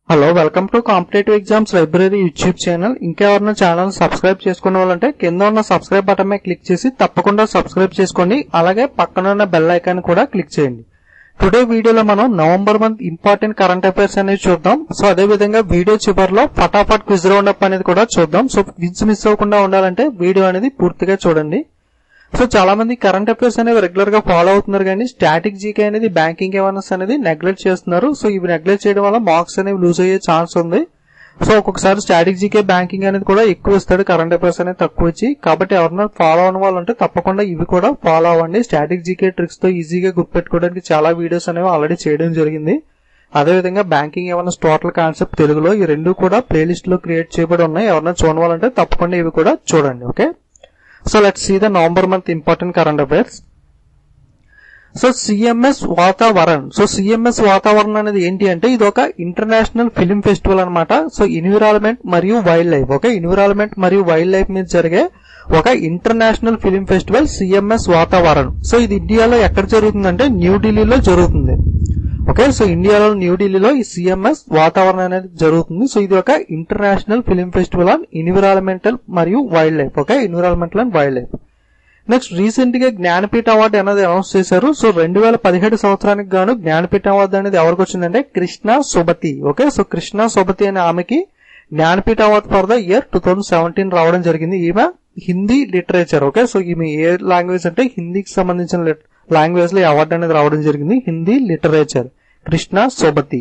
Hello welcome to competitive exams library YouTube channel ఇంకెవరైనా channel subscribe చేసుకునే వాళ్ళంటే కింద ఉన్న సబ్స్క్రైబ్ బటన్ మీద క్లిక్ చేసి తప్పకుండా సబ్స్క్రైబ్ చేసుకోండి అలాగే పక్కన ఉన్న బెల్ ఐకాన్ కూడా క్లిక్ చేయండి టుడే వీడియోలో మనం November month important current affairs అనేది చూద్దాం సో అదే విధంగా వీడియో చివరిలో ఫటాఫట్ క్విజ్ రౌండ్ అప్ అనేది కూడా చూద్దాం సో క్విజ్ మిస్ అవ్వకుండా ఉండాలంటే వీడియో అనేది పూర్తిగా చూడండి సో చాలా మంది కరెంట్ అఫైర్స్ అనేవి రెగ్యులర్ గా ఫాలో అవుతున్నారు కానీ స్టాటిక్ జీకే అనేది బ్యాంకింగ్ అవేర్నెస్ అనేది నెగ్లెక్ట్ చేస్తున్నారు సో ఇవి నెగ్లెక్ట్ చేయడం వల్ల మార్క్స్ అనేవి లూజ్ అయ్యే ఛాన్స్ ఉంది సో ఒక్కొక్కసారి స్టాటిక్ జీకే బ్యాంకింగ్ అనేది కూడా ఎక్కువ ఇస్తాడు కరెంట్ అఫైర్స్ అనేది తక్కువ ఇచ్చి కాబట్టి ఎవరైనా ఫాలో అవ్వని వాళ్ళు ఉంటే తప్పకుండా ఇవి కూడా ఫాలో అవ్వండి స్టాటిక్ జీకే ట్రిక్స్ తో ఈజీగా గుర్తుపెట్టుకోవడానికి చాలా వీడియోస్ అనేవి ఆల్రెడీ చేయడం జరిగింది అదేవిధంగా బ్యాంకింగ్ ఏమైనా టోటల్ కాన్సెప్ట్ తెలుగులో ఈ రెండు కూడా ప్లేలిస్ట్ లో క్రియేట్ చేయబడి ఉన్నాయి ఎవరైనా చూడవాలంటే తప్పకుండా ఇవి కూడా చూడండి okay so let's see the November month important current affairs so CMS Vatavaran so CMS వాతావరణం అనేది ఏంటి అంటే ఇది ఒక ఇంటర్నేషనల్ ఫిలిం ఫెస్టివల్ అన్నమాట సో ఎన్విరాన్మెంట్ మరియు వైల్డ్ లైఫ్ ఓకే ఎన్విరాన్మెంట్ మరియు వైల్డ్ లైఫ్ మీద జరిగే ఒక international film festival CMS Vatavaran so ఇది ఇండియాలో ఎక్కడ జరుగుతుందంటే న్యూఢిల్లీలో జరుగుతుంది ఓకే సో ఇండియాలో న్యూఢిల్లీలో ఈ సిఎంఎస్ వాతావరణం అనేది జరుగుతుంది సో ఇది ఒక international film festival on environmental మరియు wildlife okay environmental and wildlife next recent గా జ్ఞానపీఠ అవార్డు అనేది అనౌన్స్ చేశారు సో రెండు వేల పదిహేడు సంవత్సరానికి గాను జ్ఞానపీఠ అవార్డు అనేది ఎవరికి వచ్చిందంటే కృష్ణ సుబతి ఓకే సో కృష్ణ సుబతి అనే ఆమెకి Jnanpith award for the year two thousand seventeen రావడం జరిగింది ఈమె హిందీ లిటరేచర్ ఓకే సో ఈమె ఏ లాంగ్వేజ్ అంటే హిందీకి సంబంధించిన లాంగ్వేజ్ లో ఈ అవార్డు అనేది రావడం జరిగింది Hindi literature Krishna Sobti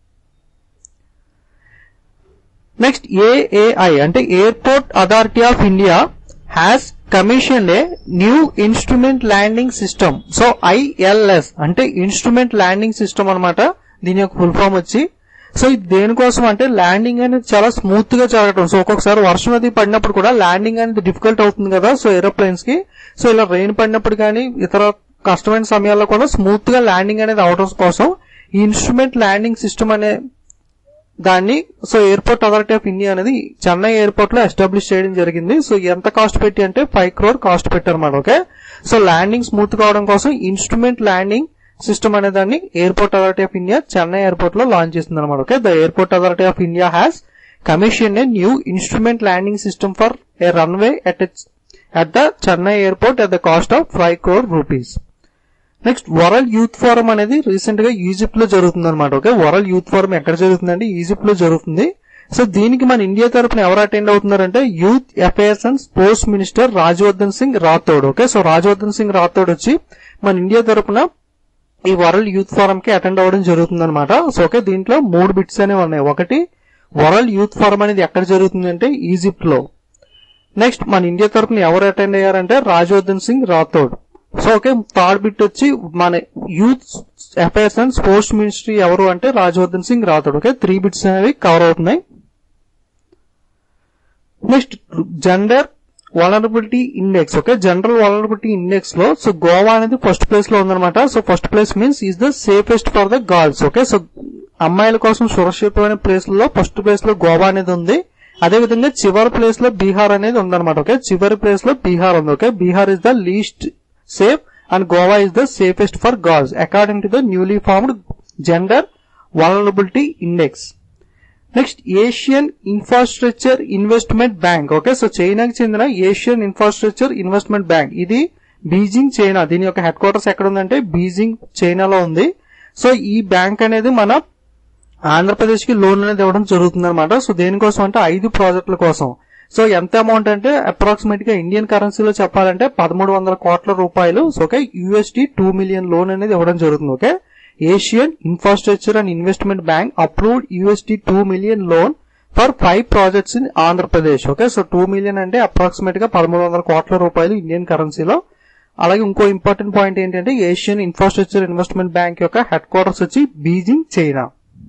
next AAI అంటే airport authority of India has commission a new instrument landing system so ILS అంటే ఇన్స్ట్రుమెంట్ ల్యాండింగ్ సిస్టమ్ అనమాట దీని యొక్క ఫుల్ ఫామ్ వచ్చి సో ఇది దేనికోసం అంటే ల్యాండింగ్ అనేది చాలా స్మూత్ గా జరగటం సో ఒక్కొక్కసారి వర్షం అది పడినప్పుడు కూడా ల్యాండింగ్ అనేది డిఫికల్ట్ అవుతుంది కదా సో ఏరోప్లేన్స్ కి సో ఇలా రెయిన్ పడినప్పుడు కానీ ఇతర కష్టమైన సమయాల్లో కూడా స్మూత్ గా ల్యాండింగ్ అనేది అవడం కోసం ఈ ఇన్స్ట్రుమెంట్ ల్యాండింగ్ సిస్టమ్ అనే దాన్ని so airport authority of India అనేది చెన్నై ఎయిర్పోర్ట్ లో ఎస్టాబ్లిష్ చేయడం జరిగింది సో ఎంత కాస్ట్ పెట్టి అంటే ఫైవ్ క్రోర్ కాస్ట్ పెట్టారన్నమాట ఓకే సో ల్యాండింగ్ స్మూత్ కావడం కోసం ఇన్స్ట్రుమెంట్ ల్యాండింగ్ సిస్టమ్ అనే దాన్ని airport authority of India Chennai airport లో లాంచ్ చేస్తుంది అనమాట okay the airport authority of India has commission a new instrument landing system for a runway at at the Chennai airport at the cost of five crore rupees next world youth forum అనేది recent గా Egypt లో జరుగుతుంది అనమాట okay world youth forum ఎక్కడ జరుగుతుందంటే Egypt లో జరుగుతుంది so దీనికి మన ఇండియా తరపున ఎవరు అటెండ్ అవుతున్నారంటే youth affairs and sports minister Rajyavardhan Singh Rathore okay so Rajyavardhan Singh Rathore వచ్చి మన ఇండియా తరపున ఈ వరల్డ్ యూత్ ఫోరం కి అటెండ్ అవ్వడం జరుగుతుంది అనమాట సో ఓకే దీంట్లో మూడు బిట్స్ అనేవి ఉన్నాయి ఒకటి వరల్డ్ యూత్ ఫోరం అనేది ఎక్కడ జరుగుతుందంటే ఈజిప్ట్ లో నెక్స్ట్ మన ఇండియా తరపున ఎవరు అటెండ్ అయ్యారంటే Rajyavardhan Singh Rathore so okay third bit వచ్చి మన youth affairs and sports ministry ఎవరు అంటే Rajyavardhan Singh Rathore okay three bits అనేవి కవర్ అవుతున్నాయి next gender vulnerability index okay general vulnerability index లో సో గోవా అనేది ఫస్ట్ ప్లేస్ లో ఉందన్నమాట so first place means is the safest for the girls okay so అమ్మాయిల కోసం సురక్షితమైన ప్లేస్ లో ఫస్ట్ ప్లేస్ లో గోవా అనేది ఉంది అదే విధంగా చివరి ప్లేస్ లో బీహార్ అనేది ఉందన్నమాట ఓకే చివరి ప్లేస్ లో బీహార్ ఉంది okay Bihar is the least safe and Goa is the safest for girls according to the newly formed Gender Vulnerability Index. Next Asian infrastructure investment bank okay so చైనాకి చెందిన ఏషియన్ ఇన్ఫ్రాస్ట్రక్చర్ ఇన్వెస్ట్మెంట్ బ్యాంక్ ఇది Beijing China దీని యొక్క head quarters ఎక్కడ ఉందంటే Beijing చైనాలో ఉంది so ఈ బ్యాంక్ అనేది మన ఆంధ్రప్రదేశ్ కి లోన్ అనేది ఇవ్వడం జరుగుతుంది అనమాట సో దేనికోసం అంటే ఐదు ప్రాజెక్టుల కోసం సో ఎంత అమౌంట్ అంటే అప్రాక్సిమేట్ గా ఇండియన్ కరెన్సీలో చెప్పాలంటే పదమూడు వందల కోట్ల రూపాయలు so okay UST two million loan అనేది ఇవ్వడం జరుగుతుంది okay Asian infrastructure and investment bank approved UST two million loan for five projects in Andhra Pradesh okay so two million అంటే అప్రాక్సిమేట్ గా పదమూడు వందల కోట్ల రూపాయలు ఇండియన్ కరెన్సీలో అలాగే ఇంకో ఇంపార్టెంట్ పాయింట్ ఏంటంటే ఏషియన్ ఇన్ఫ్రాస్ట్రక్చర్ ఇన్వెస్ట్మెంట్ బ్యాంక్ యొక్క హెడ్ క్వార్టర్స్ వచ్చి Beijing China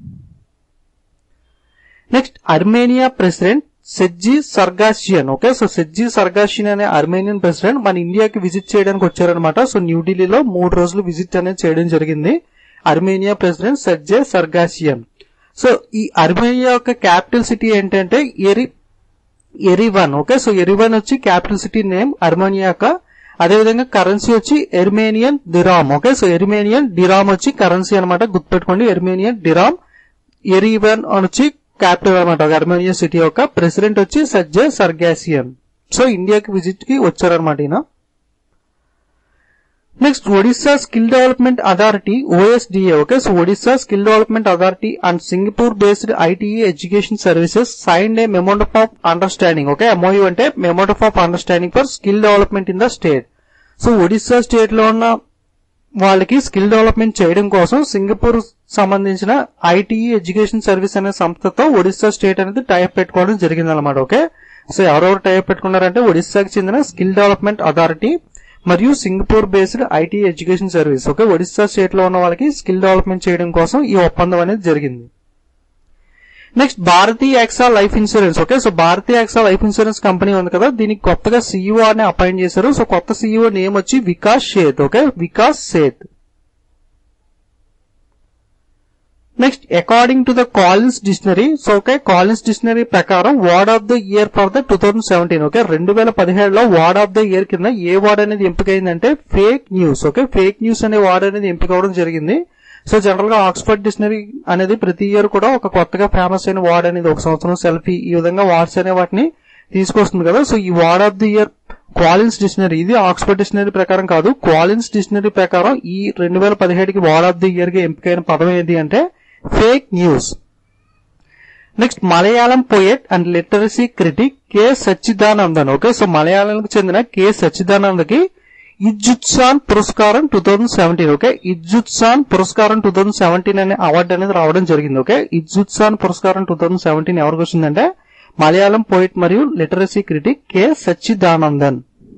next Armenia president సెజ్జీ సర్గాషియన్ okay so సెజ్జీ సర్గాషియన్ అనే అర్మేనియన్ ప్రెసిడెంట్ మన ఇండియాకి విజిట్ చేయడానికి వచ్చారనమాట సో న్యూఢిల్లీలో మూడు రోజులు విజిట్ అనేది చేయడం జరిగింది అర్మేనియా ప్రెసిడెంట్ సెజ్జే సర్గాషియన్ సో ఈ అర్మేనియా యొక్క క్యాపిటల్ సిటీ ఏంటంటే ఎరి ఎరివన్ ఓకే సో ఎరివన్ వచ్చి క్యాపిటల్ సిటీ నేమ్ అర్మేనియా యొక్క అదేవిధంగా కరెన్సీ వచ్చి ఎర్మేనియన్ డిరామ్ ఓకే సో ఎర్మేనియన్ డిరామ్ వచ్చి కరెన్సీ అనమాట గుర్తుపెట్టుకోండి ఎర్మేనియన్ డిరామ్ ఎరీవన్ అని వచ్చి క్యాపిటల్ అనమాట అర్మేనియా సిటీ యొక్క ప్రెసిడెంట్ వచ్చి సజ్జే సర్గాసియన్ సో ఇండియాకి విజిట్ కి వచ్చారనమాట ఈయన next Odisha skill development authority OSDA okay so Odisha skill development authority and Singapore based ITE education services sign a మెమోండఫ్ ఆఫ్ అండర్స్టాండింగ్ ఓకే ఎంఓయూ అంటే మెమోండఫ్ of understanding for skill development in the state so Odisha state లో ఉన్న వాళ్ళకి skill development చేయడం కోసం Singapore సంబంధించిన ITE education service అనే సంస్థతో ఒడిశా స్టేట్ అనేది టైప్ పెట్టుకోవడం జరిగింది అనమాట ఓకే సో ఎవరెవరు టైప్ పెట్టుకున్నారంటే ఒడిశాకి చెందిన స్కిల్ డెవలప్మెంట్ అథారిటీ మరియు Singapore based IT education service okay Odisha state లో ఉన్న వాళ్ళకి స్కిల్ డెవలప్మెంట్ చేయడం కోసం ఈ ఒప్పందం అనేది జరిగింది next Bharti AXA life insurance okay so Bharti AXA life insurance company ఉంది కదా దీనికి కొత్తగా సీఈఓ అని అపాయింట్ చేశారు సో కొత్త సీఈఓ నేమ్ వచ్చి Vikas Sheth okay Vikas Seth next according to the Collins dictionary so okay Collins dictionary ప్రకారం word of the year for the two thousand seventeen okay రెండు వేల పదిహేడులో వార్డ్ ఆఫ్ ద ఇయర్ కింద ఏ వార్డ్ అనేది ఎంపికైందంటే fake news okay fake news అనే word అనేది ఎంపిక అవడం జరిగింది సో జనరల్ గా ఆక్స్ఫర్డ్ డిక్షనరీ అనేది ప్రతి ఇయర్ కూడా ఒక కొత్తగా ఫేమస్ అయిన వార్డ్ అనేది ఒక సంవత్సరం సెల్ఫీ ఈ విధంగా వార్డ్స్ అనే వాటిని తీసుకొస్తుంది కదా సో ఈ word of the year Collins dictionary ఇది ఆక్స్ఫర్డ్ డిక్షనరీ ప్రకారం కాదు క్వాలిన్స్ డిక్షనరీ ప్రకారం ఈ రెండు వేల పదిహేడుకి వార్డ్ ఆఫ్ ది ఇయర్ గా ఎంపికైన పదం ఏంటి అంటే fake news next Malayalam poet and literacy critic K Sachchidanandan okay so మలయాళంకి చెందిన కె సచ్చిదానందకి ఇజ్జుత్సాన్ పురస్కారం two thousand seventeen okay Ezhuthachan పురస్కారం టూ థౌజండ్ సెవెంటీన్ అనే అవార్డు అనేది రావడం జరిగింది ఓకే ఇజ్జుత్సాన్ పురస్కారం టూ థౌజండ్ సెవెంటీన్ ఎవరికి వచ్చిందంటే మలయాళం పోయిట్ మరియు literacy critic K Sachchidanandan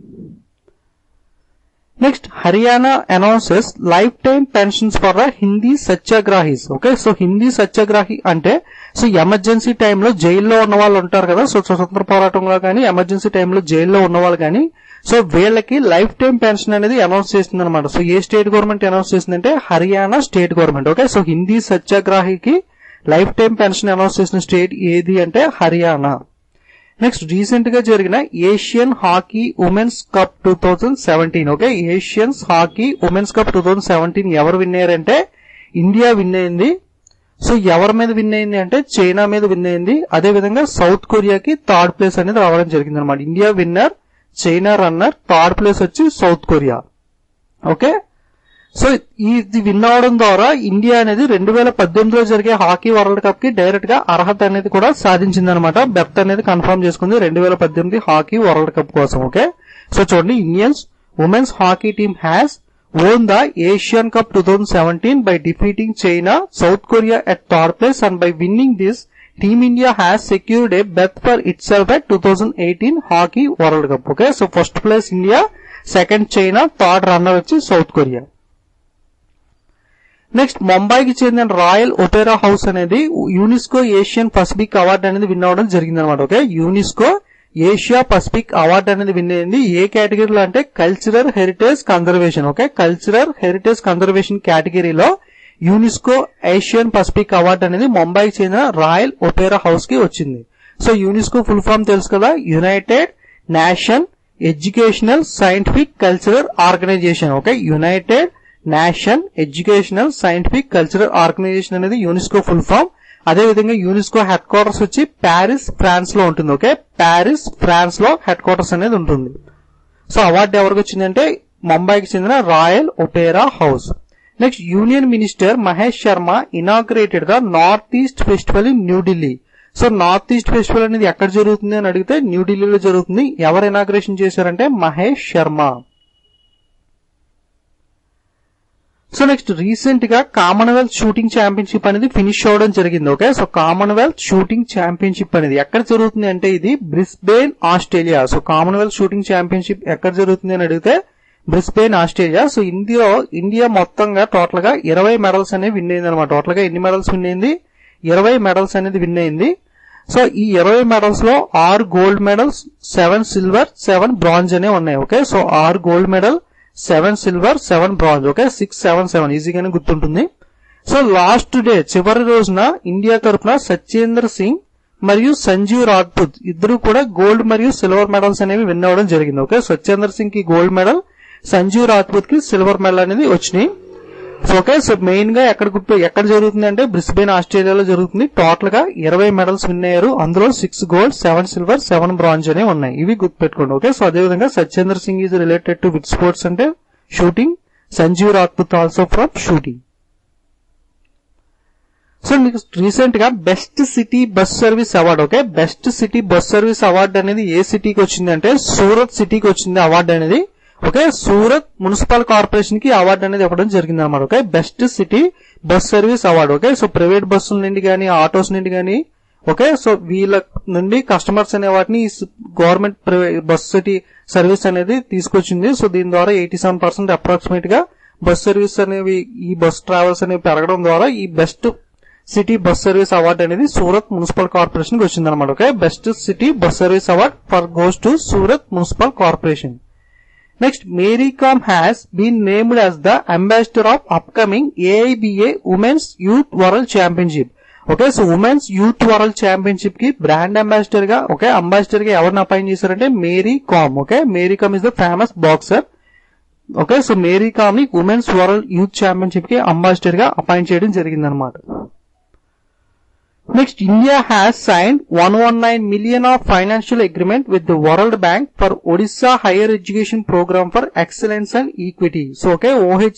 next Haryana announces lifetime pensions for the Hindi satyagrahis okay so Hindi satyagrahi అంటే సో ఎమర్జెన్సీ టైంలో జైల్లో ఉన్న వాళ్ళు ఉంటారు కదా సో స్వతంత్ర పోరాటంలో కానీ ఎమర్జెన్సీ టైంలో జైల్లో ఉన్న వాళ్ళు కానీ సో వీళ్ళకి లైఫ్ టైం పెన్షన్ అనేది అనౌన్స్ చేస్తుంది అనమాట సో ఏ స్టేట్ గవర్నమెంట్ అనౌన్స్ చేసిందంటే Haryana state government okay so Hindi సత్యాగ్రాహికి లైఫ్ టైం పెన్షన్ అనౌన్స్ చేసిన స్టేట్ ఏది అంటే హర్యానా నెక్స్ట్ రీసెంట్ గా జరిగిన Asian hockey women's cup two thousand seventeen okay Asians hockey women's cup two thousand seventeen ఎవరు విన్ అయ్యారంటే ఇండియా విన్ అయింది సో ఎవరి మీద విన్ అయింది అంటే చైనా మీద విన్ అయింది అదే విధంగా సౌత్ కొరియాకి థర్డ్ ప్లేస్ అనేది రావడం జరిగింది అనమాట India winner China runner third place వచ్చి సౌత్ కొరియా ఓకే సో ఇది విన్ అవడం ద్వారా ఇండియా అనేది రెండు వేల పద్దెనిమిదిలో జరిగే హాకీ వరల్డ్ కప్ కి డైరెక్ట్ గా అర్హత అనేది కూడా సాధించింది అనమాట బెర్త్ అనేది కన్ఫర్మ్ చేసుకుంది రెండు వేల పద్దెనిమిది హాకీ వరల్డ్ కప్ కోసం ఓకే సో చూడండి Indians women's hockey team has won the Asian cup two thousand seventeen by defeating China South Korea at third place and by winning this team India has secured a berth for itself at two thousand eighteen hockey world cup okay so first place India second China third runner వచ్చి South Korea next ముంబైకి చెందిన Royal Opera House అనేది UNESCO Asian Pacific award అనేది win అవడం జరిగింది అనమాట okay UNESCO Asia Pacific award అనేది win అయింది ఏ కేటగిరీలో అంటే cultural heritage conservation okay cultural heritage conservation కేటగిరీలో యూనిస్కో ఏషియన్ పసిఫిక్ అవార్డు అనేది ముంబైకి చెందిన రాయల్ ఒపేరా హౌస్ కి వచ్చింది సో యూనిస్కో ఫుల్ ఫామ్ తెలుసు కదా United Nation Educational Scientific Cultural Organization okay United Nation Educational Scientific Cultural Organization అనేది UNESCO full form అదే విధంగా యూనిస్కో హెడ్ క్వార్టర్స్ వచ్చి ప్యారిస్ ఫ్రాన్స్ లో ఉంటుంది ఓకే ప్యారిస్ ఫ్రాన్స్ లో హెడ్ క్వార్టర్స్ అనేది ఉంటుంది సో అవార్డు ఎవరికి వచ్చిందంటే ముంబైకి చెందిన Royal Opera House next union minister Mahesh Sharma inaugurated the North East festival in New Delhi so North East festival అనేది ఎక్కడ జరుగుతుంది అని అడిగితే న్యూఢిల్లీలో జరుగుతుంది ఎవరు ఇనాగ్రేషన్ చేశారంటే Mahesh Sharma so next recent గా కామన్వెల్త్ షూటింగ్ ఛాంపియన్షిప్ అనేది ఫినిష్ అవడం జరిగింది okay so commonwealth shooting championship అనేది ఎక్కడ జరుగుతుంది అంటే ఇది Brisbane Australia so commonwealth shooting championship ఎక్కడ జరుగుతుంది అని అడిగితే Brisbane Australia so India India మొత్తంగా టోటల్ గా ఇరవై మెడల్స్ అనేవి విన్ అయింది అనమాట టోటల్ గా ఎన్ని మెడల్స్ విన్ అయింది ఇరవై మెడల్స్ అనేది విన్ అయింది సో ఈ ఇరవై మెడల్స్ లో ఆరు gold medals seven silver seven bronze అనేవి ఉన్నాయి ఓకే సో ఆరు gold medal seven silver seven bronze okay six seven seven ఈజీగానే గుర్తుంటుంది సో లాస్ట్ డే చివరి రోజున ఇండియా తరఫున సత్యేంద్ర సింగ్ మరియు సంజీవ్ రాజ్పుత్ ఇద్దరు కూడా గోల్డ్ మరియు సిల్వర్ మెడల్స్ అనేవి విన్ అవ్వడం జరిగింది ఓకే సత్యేంద్ర సింగ్ కి గోల్డ్ మెడల్ సంజీవ్ రాజ్పుత్ కి సిల్వర్ మెడల్ అనేది వచ్చినాయి సో ఓకే సో మెయిన్ గా ఎక్కడ గుర్తు ఎక్కడ జరుగుతుంది అంటే బ్రిస్బెయిన్ ఆస్ట్రేలియాలో జరుగుతుంది టోటల్ గా ఇరవై మెడల్స్ విన్ అయ్యారు అందులో six gold seven silver seven bronze అనేవి ఉన్నాయి ఇవి గుర్తుపెట్టుకోండి ఓకే సో అదేవిధంగా Satyendra Singh is related to with sports అంటే shooting Sanjeev Rajput also from shooting so మీకు రీసెంట్ గా best city bus service award okay best city bus service award అనేది ఏ సిటీకి వచ్చింది అంటే సూరత్ సిటీకి వచ్చింది అవార్డు అనేది ఓకే సూరత్ మున్సిపల్ కార్పొరేషన్ కి అవార్డు అనేది ఇవ్వడం జరిగింది అనమాట okay best city bus service award okay so private బస్సుల నుండి కానీ ఆటోస్ నుండి కానీ ఓకే సో వీళ్ళ నుండి కస్టమర్స్ అనే వాటిని గవర్నమెంట్ బస్ సిటీ సర్వీస్ అనేది తీసుకొచ్చింది సో దీని ద్వారా ఎయిటీ సెవెన్ పర్సెంట్ అప్రాక్సిమేట్ గా బస్ సర్వీస్ అనేవి ఈ బస్ ట్రావెల్స్ అనేవి పెరగడం ద్వారా ఈ best city bus service award అనేది సూరత్ మున్సిపల్ కార్పొరేషన్ కి వచ్చింది అనమాట okay best city bus service award for goes to Surat municipal corporation next Mary Kom has been named as the ambassador of upcoming AIBA women's youth world championship okay so women's youth world championship కి brand ambassador గా okay ambassador గా ఎవరిని appoint చేశారంటే Mary Kom okay Mary Kom is the famous boxer okay so Mary Kom ని women's world youth championship కి ambassador గా appoint చేయడం జరిగింది అనమాట Next, India has signed 119 million of financial agreement with the World Bank for Odisha Higher Education Program for Excellence and Equity. So, okay,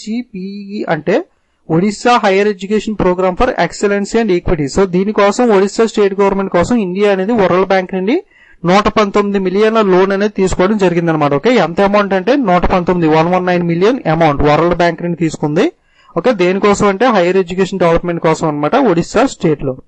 OHEPE అంటే Odisha higher education program for excellency and equity so దీనికోసం Odisha state government కోసం India అనేది world bank నుండి నూట పంతొమ్మిది మిలియన్ల loan అనేది తీసుకోవడం జరిగింది అనమాట ఓకే ఎంత అమౌంట్ అంటే నూట పంతొమ్మిది one one nine million amount world bank నుండి తీసుకుంది ఓకే దేనికోసం అంటే హైయర్ ఎడ్యుకేషన్ డెవలప్మెంట్ కోసం అనమాట ఒడిస్సా స్టేట్ లో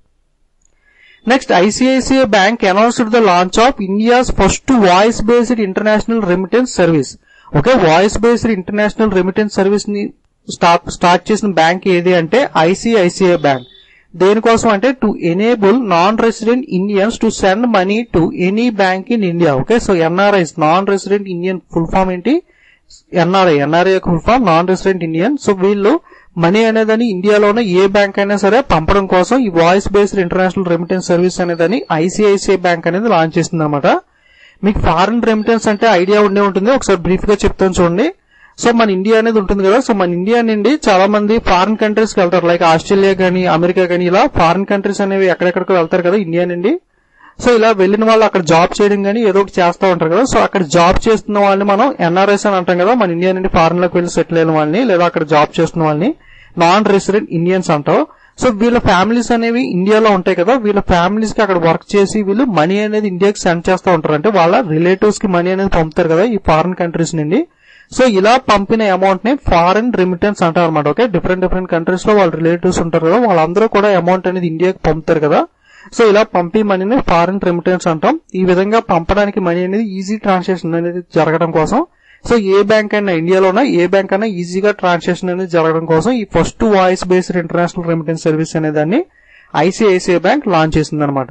next ICICI bank announced the launch of India's first voice based international remittance service okay voice based international remittance service ని start start చేసిన bank ఏది అంటే ఐసిఐసిఐ బ్యాంక్ దేనికోసం అంటే to enable non resident Indians to send money to any bank in India okay so NRIs non resident Indian full form ఏంటి NRI NRI యొక్క full form non resident Indian so వీళ్ళు money అనేదని ఇండియాలోనే ఏ bank అయినా సరే పంపడం కోసం ఈ voice based international remittance service అనేదని ఐసిఐసిఐ బ్యాంక్ అనేది లాంచ్ చేసింది అనమాట మీకు ఫారెన్ రెమిటెన్స్ అంటే ఐడియా ఉండే ఉంటుంది ఒకసారి బ్రీఫ్ గా చెప్తాను చూడండి సో మన ఇండియా అనేది ఉంటుంది కదా సో మన ఇండియా నుండి చాలా మంది ఫారిన్ కంట్రీస్ కి వెళ్తారు లైక్ ఆస్ట్రేలియా కానీ అమెరికా కానీ ఇలా ఫారిన్ కంట్రీస్ అనేవి ఎక్కడెక్కడికి వెళ్తారు కదా ఇండియా నుండి సో ఇలా వెళ్ళిన వాళ్ళు అక్కడ జాబ్ చేయడం కానీ ఏదో ఒకటి చేస్తూ ఉంటారు కదా సో అక్కడ జాబ్ చేస్తున్న వాళ్ళని మనం ఎన్ఆర్ఎస్ అని అంటాం కదా మన ఇండియా నుండి ఫారెన్ లోకి వెళ్ళి సెటిల్ అయిన వాళ్ళని లేదా అక్కడ జాబ్ చేస్తున్న వాళ్ళని నాన్ రెసిడెంట్ ఇండియన్స్ అంటాం సో వీళ్ళ ఫ్యామిలీస్ అనేవి ఇండియాలో ఉంటాయి కదా వీళ్ళ ఫ్యామిలీస్ కి అక్కడ వర్క్ చేసి వీళ్ళు మనీ అనేది ఇండియాకి సెండ్ చేస్తూ ఉంటారు అంటే వాళ్ళ రిలేటివ్స్ కి మనీ అనేది పంపుతారు కదా ఈ ఫారిన్ కంట్రీస్ నుండి సో ఇలా పంపిన అమౌంట్ ని ఫారెన్ రిమిటెన్స్ అంటారు అనమాట ఓకే డిఫరెంట్ డిఫరెంట్ కంట్రీస్ లో వాళ్ళ రిలేటివ్స్ ఉంటారు కదా వాళ్ళందరూ కూడా అమౌంట్ అనేది ఇండియాకి పంపుతారు కదా సో ఇలా పంపి మనీని ఫారెన్ రెమిటెన్స్ అంటాం ఈ విధంగా పంపడానికి మనీ అనేది ఈజీ ట్రాన్సాక్షన్ అనేది జరగడం కోసం సో ఏ బ్యాంక్ అయినా ఇండియాలోనా ఏ బ్యాంక్ అయినా ఈజీగా ట్రాన్సాక్షన్ అనేది జరగడం కోసం ఈ first voice based international remittance service అనే దాన్ని ఐసిఐసిఐ బ్యాంక్ లాంచ్ చేసింది అనమాట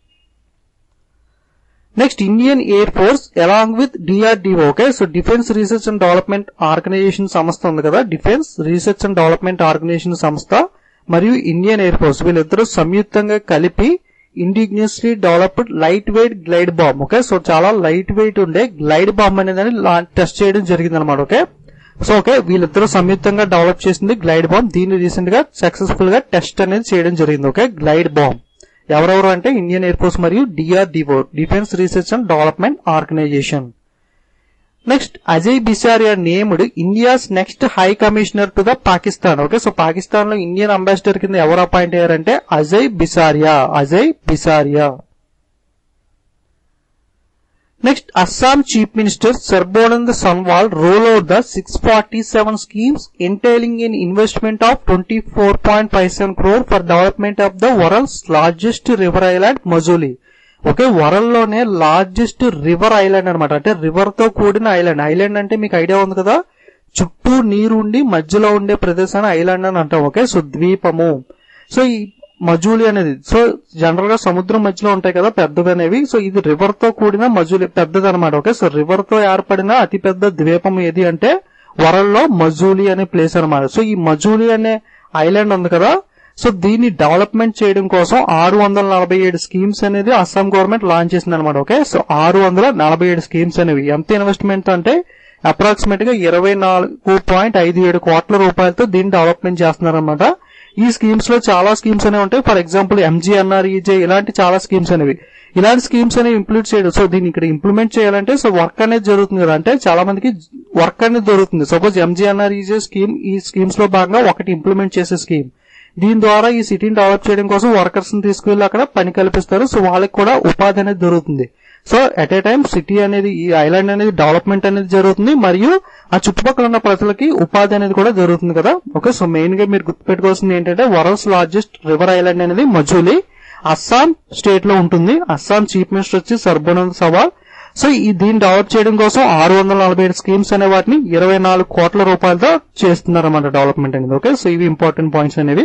next Indian air force along with DRDO okay so defence research and development organisation సంస్థ ఉంది కదా defence research and development organisation సంస్థ మరియు ఇండియన్ ఎయిర్ ఫోర్స్ వీళ్ళిద్దరూ సంయుక్తంగా కలిపి indigenously developed light weight glide bomb okay so చాలా లైట్ వెయిట్ ఉండే గ్లైడ్ బాంబ్ అనేది టెస్ట్ చేయడం జరిగింది అనమాట ఓకే సో ఓకే వీళ్ళిద్దరూ సంయుక్తంగా డెవలప్ చేసింది గ్లైడ్ బాంబ్ దీన్ని రీసెంట్ గా సక్సెస్ఫుల్ గా టెస్ట్ అనేది చేయడం జరిగింది ఓకే గ్లైడ్ బాంబ్ ఎవరెవరు అంటే ఇండియన్ ఎయిర్ ఫోర్స్ మరియు DRDO defence research and development organisation next Ajay Bisaria named India's next high commissioner to the Pakistan okay so Pakistan లో ఇండియన్ అంబాసిడర్ కింద ఎవరు అపాయింట్ అయ్యారంటే Ajay Bisaria Ajay Bisaria next Assam chief minister Sarbananda Sonowal roll out the six forty seven schemes entailing in investment of twenty four point five seven crore for development of the world's largest river island Majuli okay world లోనే largest river island అనమాట అంటే river తో కూడిన island island అంటే మీకు idea ఉంది కదా చుట్టూ నీరు ఉండి మధ్యలో ఉండే ప్రదేశాన్ని ఐలాండ్ అని అంటాం ఓకే సో ద్వీపము సో ఈ మజూలి అనేది సో జనరల్ గా సముద్రం మధ్యలో ఉంటాయి కదా పెద్దవి అనేవి సో ఇది రివర్ తో కూడిన మజూలి పెద్దది అనమాట ఓకే సో రివర్ తో ఏర్పడిన అతి పెద్ద ద్వీపం ఏది అంటే వరల్డ్ లో మజూలి అనే ప్లేస్ అనమాట సో ఈ మజూలి అనే ఐలాండ్ ఉంది కదా సో దీన్ని డెవలప్మెంట్ చేయడం కోసం ఆరు వందల నలభై ఏడు స్కీమ్స్ అనేది అస్సాం గవర్నమెంట్ లాంచ్ చేసింది అనమాట ఓకే సో ఆరు వందల నలభై ఏడు స్కీమ్స్ అనేవి ఎంత ఇన్వెస్ట్మెంట్ అంటే అప్రాక్సిమేట్ గా ఇరవై నాలుగు పాయింట్ ఐదు ఏడు కోట్ల రూపాయలతో దీన్ని డెవలప్మెంట్ చేస్తున్నారన్నమాట ఈ స్కీమ్స్ లో చాలా స్కీమ్స్ అనేవి ఉంటాయి ఫర్ ఎగ్జాంపుల్ ఎంజీఎన్ఆర్ఈజే ఇలాంటి చాలా స్కీమ్స్ అనేవి ఇలాంటి స్కీమ్స్ అనేవి ఇంప్లిమెంట్ చేయడం సో దీన్ని ఇక్కడ ఇంప్లిమెంట్ చేయాలంటే సో వర్క్ అనేది జరుగుతుంది కదా అంటే చాలా మందికి వర్క్ అనేది దొరుకుతుంది సపోజ్ ఎంజీఎన్ఆర్ఈజే స్కీమ్ ఈ స్కీమ్స్ లో భాగంగా ఒకటి ఇంప్లిమెంట్ చేసే స్కీమ్ దీని ద్వారా ఈ సిటీని డెవలప్ చేయడం కోసం వర్కర్స్ ని తీసుకువెళ్ళి అక్కడ పని కల్పిస్తారు సో వాళ్ళకి కూడా ఉపాధి అనేది దొరుకుతుంది so at a time city అనేది ఈ ఐలాండ్ అనేది డెవలప్మెంట్ అనేది జరుగుతుంది మరియు ఆ చుట్టుపక్కల ఉన్న ప్రజలకి ఉపాధి అనేది కూడా జరుగుతుంది కదా ఓకే సో మెయిన్ గా మీరు గుర్తుపెట్టుకోవాల్సింది ఏంటంటే వరల్డ్స్ లార్జెస్ట్ రివర్ ఐలాండ్ అనేది మజూలి అస్సాం స్టేట్ లో ఉంటుంది అస్సాం చీఫ్ మినిస్టర్ వచ్చి సర్బానంద్ సవాల్ సో ఈ దీన్ని డెవలప్ చేయడం కోసం ఆరు వందల నలభై ఏడు స్కీమ్స్ అనే వాటిని ఇరవై నాలుగు కోట్ల రూపాయలతో చేస్తున్నారు అన్నమాట డెవలప్మెంట్ అనేది ఓకే సో ఇవి ఇంపార్టెంట్ పాయింట్స్ అనేవి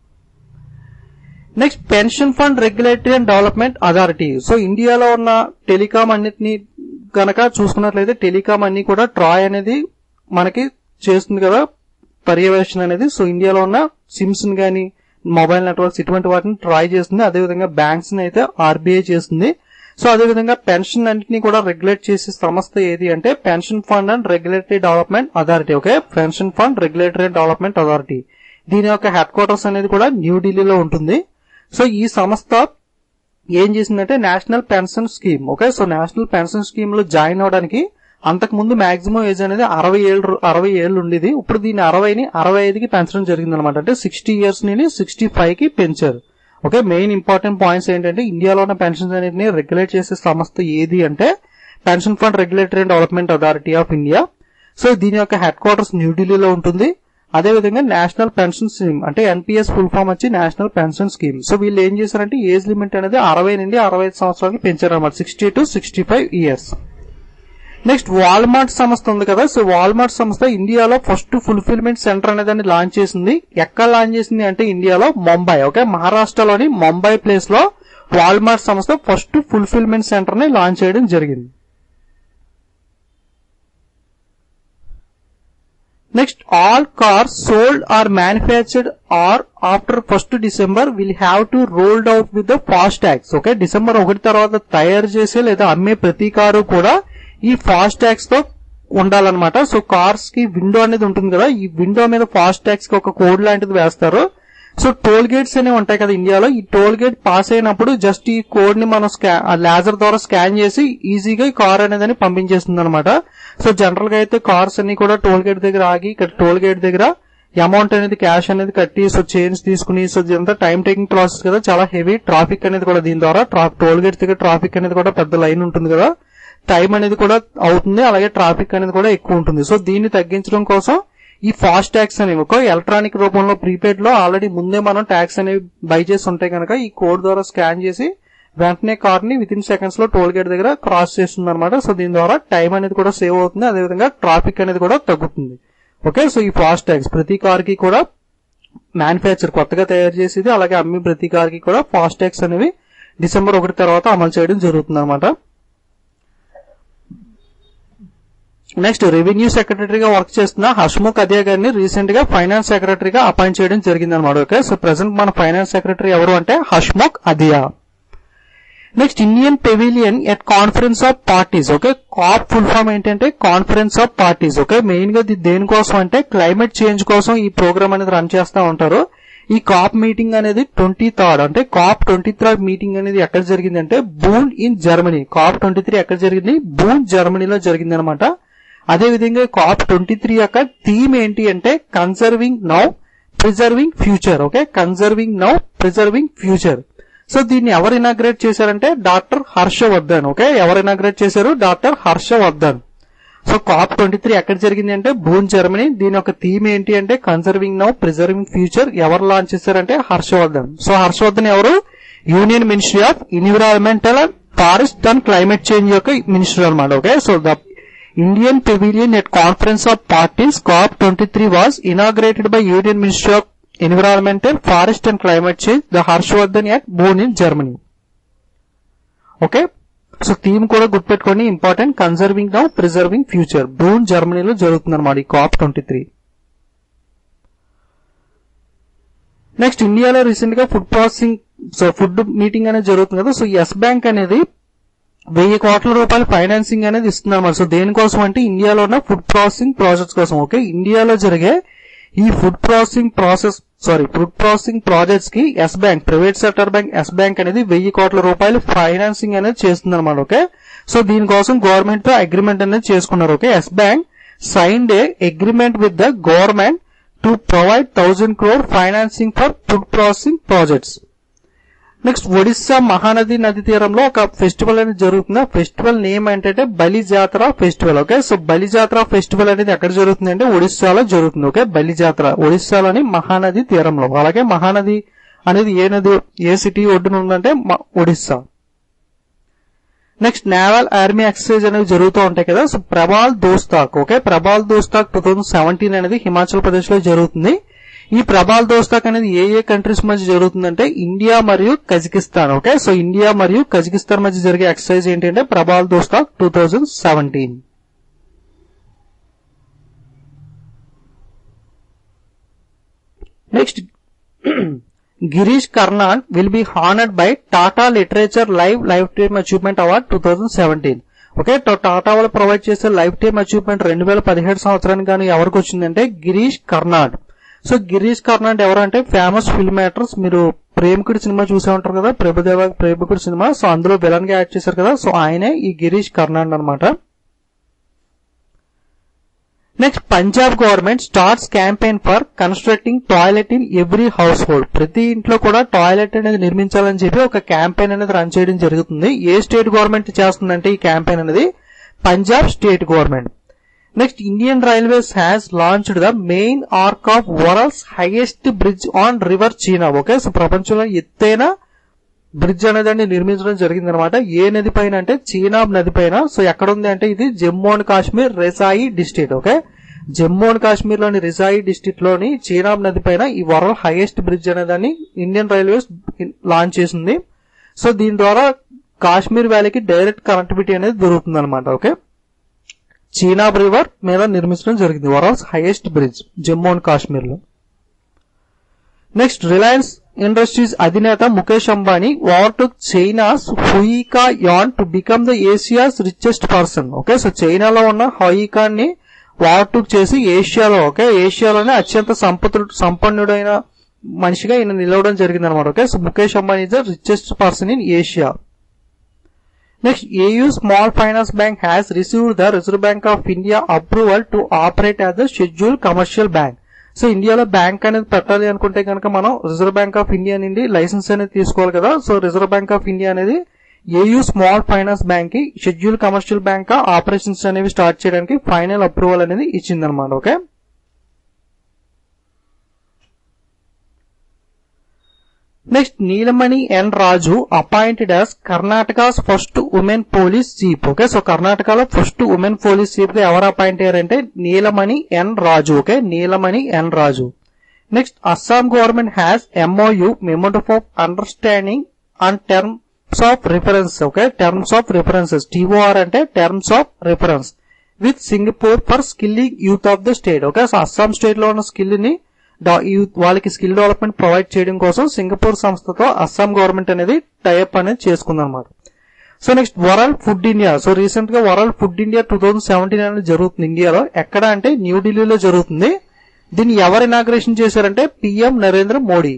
next pension fund regulatory and development authority so ఇండియాలో ఉన్న టెలికాం అన్నిటిని గనక చూసుకున్నట్లయితే టెలికాం అన్ని కూడా ట్రాయ్ అనేది మనకి చేస్తుంది కదా పర్యవేక్షణ అనేది సో ఇండియాలో ఉన్న సిమ్స్ గానీ మొబైల్ నెట్వర్క్స్ ఇటువంటి వాటిని ట్రాయ్ చేస్తుంది అదేవిధంగా బ్యాంక్స్ అయితే ఆర్బీఐ చేస్తుంది సో అదేవిధంగా పెన్షన్ అన్నింటినీ కూడా రెగ్యులేట్ చేసే సంస్థ ఏది అంటే pension fund and regulatory development authority okay pension fund regulatory development authority దీని యొక్క హెడ్ క్వార్టర్స్ అనేది కూడా న్యూఢిల్లీలో ఉంటుంది సో ఈ సంస్థ ఏం చేసిందంటే national pension scheme okay so national pension scheme లో జాయిన్ అవడానికి అంతకు ముందు మాక్సిమం ఏజ్ అనేది అరవై ఏళ్ళు అరవై ఏళ్ళు ఉండేది ఇప్పుడు దీన్ని అరవైని అరవై ఐదుకి పెంచడం జరిగింది అనమాట అంటే సిక్స్టీ ఇయర్స్ ని సిక్స్టీ ఫైవ్ కి పెంచారు ఓకే మెయిన్ ఇంపార్టెంట్ పాయింట్స్ ఏంటంటే ఇండియాలో ఉన్న పెన్షన్స్ అన్నిటిని రెగ్యులేట్ చేసే సంస్థ ఏది అంటే pension fund regulatory and development authority of India so దీని యొక్క హెడ్ క్వార్టర్స్ న్యూఢిల్లీలో ఉంటుంది అదేవిధంగా నేషనల్ పెన్షన్ స్కీమ్ అంటే ఎన్పిఎస్ ఫుల్ ఫామ్ వచ్చి నేషనల్ పెన్షన్ స్కీమ్ సో వీళ్ళు ఏం చేశారంటే ఏజ్ లిమిట్ అనేది అరవై నుండి అరవై ఐదు సంవత్సరాలకి పెంచారు అనమాట sixty to sixty five years next Walmart సంస్థ ఉంది కదా సో వాల్మార్ట్ సంస్థ ఇండియాలో ఫస్ట్ ఫుల్ఫిల్మెంట్ సెంటర్ అనేది లాంచ్ చేసింది ఎక్కడ లాంచ్ చేసింది అంటే ఇండియాలో ముంబై ఓకే మహారాష్ట్రలోని ముంబై ప్లేస్ లో వాల్మార్ట్ సంస్థ ఫస్ట్ ఫుల్ఫిల్మెంట్ సెంటర్ ని లాంచ్ చేయడం జరిగింది next all cars sold or manufactured or after first December will have to rolled out with the fast tax okay December ఒకటి తర్వాత తయారు చేసే లేదా అమ్మే ప్రతి కారు కూడా ఈ ఫాస్ట్ ట్యాక్స్ తో ఉండాలన్నమాట సో కార్స్ కి విండో అనేది ఉంటుంది కదా ఈ విండో మీద ఫాస్ట్ ట్యాక్స్ కి ఒక కోడ్ లాంటిది వేస్తారు సో టోల్ గేట్స్ అనేవి ఉంటాయి కదా ఇండియాలో ఈ టోల్ గేట్ పాస్ అయినప్పుడు జస్ట్ ఈ కోడ్ ని మనం లేజర్ ద్వారా స్కాన్ చేసి ఈజీగా ఈ కార్ అనేది పంపించేస్తుంది అనమాట సో జనరల్ గా అయితే కార్స్ అన్ని కూడా టోల్ గేట్ దగ్గర ఆగి ఇక్కడ టోల్ గేట్ దగ్గర అమౌంట్ అనేది క్యాష్ అనేది కట్టి సో చేంజ్ తీసుకుని సో ఇదంతా టైం టేకింగ్ ప్రాసెస్ కదా చాలా హెవీ ట్రాఫిక్ అనేది కూడా దీని ద్వారా టోల్ గేట్ దగ్గర ట్రాఫిక్ అనేది కూడా పెద్ద లైన్ ఉంటుంది కదా టైం అనేది కూడా అవుతుంది అలాగే ట్రాఫిక్ అనేది కూడా ఎక్కువ ఉంటుంది సో దీన్ని తగ్గించడం కోసం ఈ ఫాస్ట్ ట్యాక్స్ అనేవి ఒక ఎలక్ట్రానిక్ రూపంలో ప్రీపెయిడ్ లో ఆల్రెడీ ముందే మనం ట్యాక్స్ అనేవి బై చేసి ఉంటాయి కనుక ఈ కోడ్ ద్వారా స్కాన్ చేసి వెంటనే కార్ ని విత్ ఇన్ సెకండ్స్ లో టోల్ గేట్ దగ్గర క్రాస్ చేస్తుంది అనమాట సో దీని ద్వారా టైం అనేది కూడా సేవ్ అవుతుంది అదేవిధంగా ట్రాఫిక్ అనేది కూడా తగ్గుతుంది ఓకే సో ఈ ఫాస్ట్ ట్యాక్స్ ప్రతి కార్ కి కూడా మ్యానుఫ్యాక్చర్ కొత్తగా తయారు చేసేది అలాగే అమ్మి ప్రతి కార్ కి కూడా ఫాస్ట్ ట్యాక్స్ అనేవి డిసెంబర్ ఒకటి తర్వాత అమలు చేయడం జరుగుతుంది అనమాట నెక్స్ట్ రెవెన్యూ సెక్రటరీగా వర్క్ చేస్తున్న హష్ముఖ్ అదియా గారిని రీసెంట్ గా ఫైనాన్స్ సెక్రటరీగా అపాయింట్ చేయడం జరిగింది అనమాట ఓకే సో ప్రెసెంట్ మన ఫైనాన్స్ సెక్రటరీ ఎవరు అంటే Hasmukh Adhia next Indian pavilion at conference of parties okay COP full form ఏంటంటే conference of parties okay main గా ఇది దేనికోసం అంటే క్లైమేట్ చేంజ్ కోసం ఈ ప్రోగ్రామ్ అనేది రన్ చేస్తా ఉంటారు ఈ కాప్ మీటింగ్ అనేది ట్వంటీ థర్డ్ అంటే కాప్ ట్వంటీ థర్డ్ మీటింగ్ అనేది ఎక్కడ జరిగింది అంటే Bonn in Germany COP twenty three ఎక్కడ జరిగింది బూన్ జర్మనీలో జరిగింది అనమాట అదే విధంగా కాప్ ట్వంటీ త్రీ యొక్క థీమ్ ఏంటి అంటే conserving now preserving future okay conserving now preserving future so దీన్ని ఎవరు ఇనాగ్రేట్ చేశారంటే డాక్టర్ హర్షవర్ధన్ ఓకే ఎవరు ఇనాగ్రేట్ చేశారు doctor Harshvardhan so COP twenty three ఎక్కడ జరిగింది అంటే బూన్ జర్మనీ దీని యొక్క థీమ్ ఏంటి అంటే కన్సర్వింగ్ నౌ ప్రిజర్వింగ్ ఫ్యూచర్ ఎవరు లాంచ్ చేశారంటే హర్షవర్ధన్ సో హర్షవర్ధన్ ఎవరు union ministry of environmental and forest and climate change యొక్క మినిస్టర్ అనమాట okay so the Indian pavilion at conference of parties COP twenty three was inaugurated by union ministry of environmental forest and climate change the Harshvardhan at Bonn in Germany okay so theme కూడా గుర్తుపెట్టుకోండి important conserving now preserving future Bonn జర్మనీలో జరుగుతుంది అనమాట ఈ COP twenty three next ఇండియాలో recent గా food processing so food meeting అనేది జరుగుతుంది కదా సో ఎస్ బ్యాంక్ అనేది వెయ్యి కోట్ల రూపాయల ఫైనాన్సింగ్ అనేది ఇస్తున్నారు సో దేనికోసం అంటే ఇండియాలో ఉన్న ఫుడ్ ప్రాసెసింగ్ ప్రాజెక్ట్స్ కోసం ఓకే ఇండియాలో జరిగే ఈ food processing process sorry food processing projects కి Yes bank private sector bank Yes bank అనేది వెయ్యి కోట్ల రూపాయలు ఫైనాన్సింగ్ అనేది చేస్తుంది అనమాట ఓకే సో దీనికోసం గవర్నమెంట్ తో అగ్రిమెంట్ అనేది చేసుకున్నారు okay Yes bank signed a agreement with the government to provide thousand crore financing for food processing projects next Odisha Mahanadi నది తీరంలో ఒక ఫెస్టివల్ అనేది జరుగుతుంది ఆ ఫెస్టివల్ నేమ్ ఏంటంటే బలి జాతర ఫెస్టివల్ ఓకే సో బలి జాతర ఫెస్టివల్ అనేది ఎక్కడ జరుగుతుంది అంటే ఒడిస్సాలో జరుగుతుంది ఓకే బలి జాతర ఒడిస్సాలోని మహానది తీరంలో అలాగే మహానది అనేది ఏ నది ఏ సిటీ ఒడ్డున ఉందంటే మ- Odisha next naval army exercise అనేవి జరుగుతూ ఉంటాయి కదా so Prabal Dostyk okay Prabal దోస్తాక్ two thousand seventeen అనేది హిమాచల్ ప్రదేశ్ లో జరుగుతుంది ఈ ప్రభాల్ దోస్తాక్ అనేది ఏ ఏ కంట్రీస్ మధ్య జరుగుతుందంటే ఇండియా మరియు కజకిస్తాన్ ఓకే సో ఇండియా మరియు కజకిస్తాన్ మధ్య జరిగే ఎక్సర్సైజ్ ఏంటంటే Prabal దోస్తాక్ two thousand seventeen next Girish Karnad will be honoured by Tata literature live lifetime achievement award two thousand seventeen okay టా- టాటా వాళ్ళు ప్రొవైడ్ చేసే లైఫ్ టైమ్ అచీవ్మెంట్ రెండు వేల పదిహేడు సంవత్సరానికి కానీ ఎవరికి వచ్చిందంటే గిరీష్ కర్నాడ్ సో గిరీష్ కర్నాడ్ ఎవరంటే ఫేమస్ ఫిల్మ్ యాక్టర్స్ మీరు ప్రేమికుడి సినిమా చూసే ఉంటారు కదా ప్రభుదేవ ప్రేమికుడి సినిమా సో అందులో విలన్ గా యాడ్ చేశారు కదా సో ఆయనే ఈ గిరీష్ కర్నాడ్ అన్నమాట next Punjab government starts campaign for constructing toilet in every household ప్రతి ఇంట్లో కూడా టాయిలెట్ అనేది నిర్మించాలని చెప్పి ఒక క్యాంపెయిన్ అనేది రన్ చేయడం జరుగుతుంది ఏ స్టేట్ గవర్నమెంట్ చేస్తుందంటే ఈ క్యాంపెయిన్ అనేది Punjab state government next Indian railways has launched the main arch of world's highest bridge on river Chenab okay so ప్రపంచంలో ఎత్తైన బ్రిడ్జ్ అనేదాన్ని నిర్మించడం జరిగింది అనమాట ఏ నది పైన అంటే చీనాబ్ నది పైన సో ఎక్కడ ఉంది అంటే ఇది Jammu and Kashmir Reasi district okay Jammu and Kashmir లోని రిసాయి డిస్ట్రిక్ట్ లోని చీనాబ్ నది పైన ఈ వరల్డ్ హైయెస్ట్ బ్రిడ్జ్ అనేదాన్ని ఇండియన్ రైల్వేస్ లాంచ్ చేసింది సో దీని ద్వారా కాశ్మీర్ వ్యాలీకి డైరెక్ట్ కనెక్టివిటీ అనేది దొరుకుతుంది అనమాట ఓకే చీనాబ్ రివర్ మీద నిర్మించడం జరిగింది world's highest bridge Jammu and Kashmir లో నెక్స్ట్ రిలయన్స్ ఇండస్ట్రీస్ అధినేత Mukesh Ambani war to China's Hui Ka Yan to become the Asia's richest person okay so చైనాలో ఉన్న హుయికాన్ ని వార్ టు చేసి ఏషియాలో ఓకే ఏషియాలోనే అత్యంత సంపద సంపన్నుడైన మనిషిగా ఈయన నిలవడం జరిగింది అనమాట okay so Mukesh Ambani is the richest person in Asia next AU small finance bank has received the Reserve Bank of India approval to operate as the schedule commercial bank so ఇండియాలో bank అనేది పెట్టాలి అనుకుంటే కనుక మనం రిజర్వ్ బ్యాంక్ ఆఫ్ ఇండియా నుండి licence అనేది తీసుకోవాలి కదా so Reserve Bank of India అనేది ఏయూ స్మాల్ ఫైనాన్స్ బ్యాంక్ కి షెడ్యూల్ కమర్షియల్ బ్యాంక్ ఆపరేషన్స్ అనేవి స్టార్ట్ చేయడానికి ఫైనల్ అప్రూవల్ అనేది ఇచ్చిందనమాట okay next Nilamani N Raju appointed as Karnataka's first women police chief okay so కర్ణాటకలో ఫస్ట్ ఉమెన్ పోలీస్ చీఫ్ గా ఎవరు appoint అయ్యారంటే Nilamani N Raju okay Nilamani N Raju next Assam government has MOU మెమోటఫ్ of understanding on terms of reference okay terms of references TOR అంటే terms of reference with Singapore for skilling youth of the state okay so Assam state లో ఉన్న skill ని డా- youth వాళ్ళకి skill development provide చేయడం కోసం Singapore సంస్థతో Assam government అనేది టైఅప్ అనేది చేసుకుందన్నమాట so next world food India so recent గా world food India two thousand seventeen అనేది జరుగుతుంది ఇండియాలో ఎక్కడ అంటే న్యూఢిల్లీలో జరుగుతుంది దీన్ని ఎవరు ఇనాగ్రేషన్ చేశారంటే PM Narendra Modi